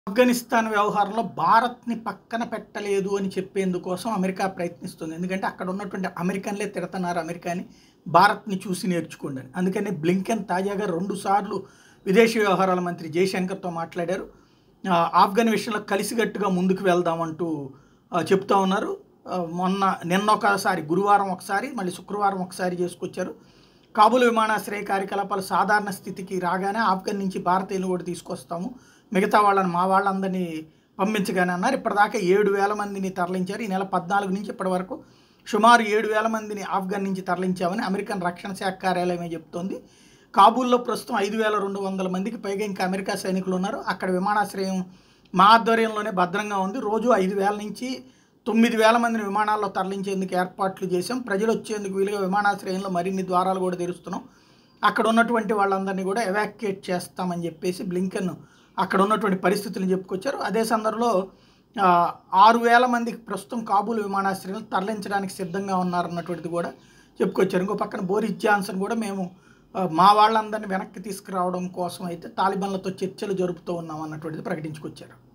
ఆఫ్ఘనిస్తాన్ వ్యవహారంలో భారత్ని పక్కన పెట్టలేదు అని చెప్పేందుకోసం అమెరికా ప్రయత్నిస్తుంది ఎందుకంటే అక్కడ ఉన్నటువంటి అమెరికన్లే తిడుతున్నారు అమెరికాని భారత్ని చూసి నేర్చుకోండి అని అందుకని బ్లింకెన్ తాజాగా రెండు సార్లు విదేశీ వ్యవహారాల మంత్రి జయశంకర్తో మాట్లాడారు ఆ, ఆఫ్ఘన్ విషయంలో కలిసికట్టుగా ముందుకు వెళ్దామంటూ ఆ, చెప్తా ఉన్నారు ఆ, మొన్న నిన్న ఒకసారి గురువారం ఒకసారి మళ్ళీ శుక్రవారం ఒకసారి చేసుకొచ్చారు కాబూల్ విమానాశ్రయ కార్యకలాపాలు సాధారణ స్థితికి రాగానే ఆఫ్ఘన్ నుంచి భారతీయులు కూడా తీసుకొస్తాము మిగతా వాళ్ళని మా వాళ్ళందరినీ పంపించగానే అన్నారు ఇప్పటిదాకా ఏడు వేల మందిని తరలించారు ఈ నెల పద్నాలుగు నుంచి ఇప్పటి వరకు సుమారు ఏడు వేల మందిని ఆఫ్ఘన్ నుంచి తరలించామని అమెరికన్ రక్షణ శాఖ కార్యాలయమే చెప్తోంది కాబూల్లో ప్రస్తుతం ఐదు వేల రెండు వందల మందికి పైగా ఇంకా అమెరికా సైనికులు ఉన్నారు అక్కడ విమానాశ్రయం మా ఆధ్వర్యంలోనే భద్రంగా ఉంది రోజు ఐదు వేల నుంచి తొమ్మిది వేల మందిని విమానాల్లో తరలించేందుకు ఏర్పాట్లు చేశాం ప్రజలు వచ్చేందుకు వీలుగా విమానాశ్రయంలో మరిన్ని ద్వారాలు కూడా తెరుస్తున్నాం అక్కడ ఉన్నటువంటి వాళ్ళందరినీ కూడా ఎవాక్యుయేట్ చేస్తామని చెప్పేసి బ్లింకెన్ అక్కడ ఉన్నటువంటి పరిస్థితులను చెప్పుకొచ్చారు అదే సందర్భంలో ఆ, ఆరు వేల మందికి ప్రస్తుతం కాబూల్ విమానాశ్రయంలో తరలించడానికి సిద్ధంగా ఉన్నారన్నటువంటిది కూడా చెప్పుకొచ్చారు ఇంకో పక్కన బోరిస్ జాన్సన్ కూడా మేము ఆ, మా వాళ్ళందరినీ వెనక్కి తీసుకురావడం కోసం అయితే తాలిబాన్లతో చర్చలు జరుపుతూ ఉన్నాం అన్నటువంటిది ప్రకటించుకొచ్చారు